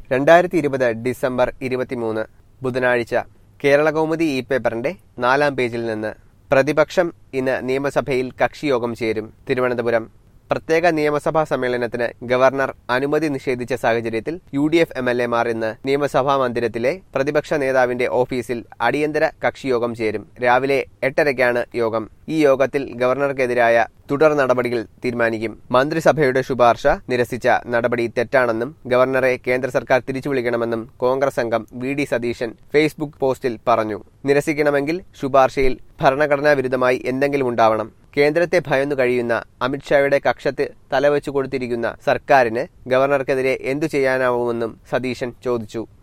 രണ്ടായിരത്തി ഇരുപത് ഡിസംബർ ഇരുപത്തിമൂന്ന് ബുധനാഴ്ച കേരളകൗമുദി ഇ പേപ്പറിന്റെ നാലാം പേജിൽ നിന്ന് പ്രതിപക്ഷം ഇന്ന് നിയമസഭയിൽ കക്ഷിയോഗം ചേരും തിരുവനന്തപുരം പ്രത്യേക നിയമസഭാ സമ്മേളനത്തിന് ഗവർണർ അനുമതി നിഷേധിച്ച സാഹചര്യത്തിൽ U D F M L എമാർ ഇന്ന് നിയമസഭാ മന്ദിരത്തിലെ പ്രതിപക്ഷ നേതാവിന്റെ ഓഫീസിൽ അടിയന്തര കക്ഷിയോഗം ചേരും രാവിലെ എട്ടരയ്ക്കാണ് യോഗം ഈ യോഗത്തിൽ ഗവർണർക്കെതിരായ തുടർ നടപടികൾ തീരുമാനിക്കും മന്ത്രിസഭയുടെ ശുപാർശ നിരസിച്ച നടപടി തെറ്റാണെന്നും ഗവർണറെ കേന്ദ്ര സർക്കാർ തിരിച്ചു വിളിക്കണമെന്നും കോൺഗ്രസ് അംഗം വി ഡി സതീശൻ ഫേസ്ബുക്ക് പോസ്റ്റിൽ പറഞ്ഞു നിരസിക്കണമെങ്കിൽ ശുപാർശയിൽ ഭരണഘടനാ വിരുദ്ധമായി എന്തെങ്കിലും ഉണ്ടാവണം കേന്ദ്രത്തെ ഭയന്നു കഴിയുന്ന അമിത്ഷായുടെ കക്ഷത്ത് തലവെച്ചു കൊടുത്തിരിക്കുന്ന സർക്കാരിന് ഗവർണർക്കെതിരെ എന്തു ചെയ്യാനാവുമെന്നും സതീശൻ ചോദിച്ചു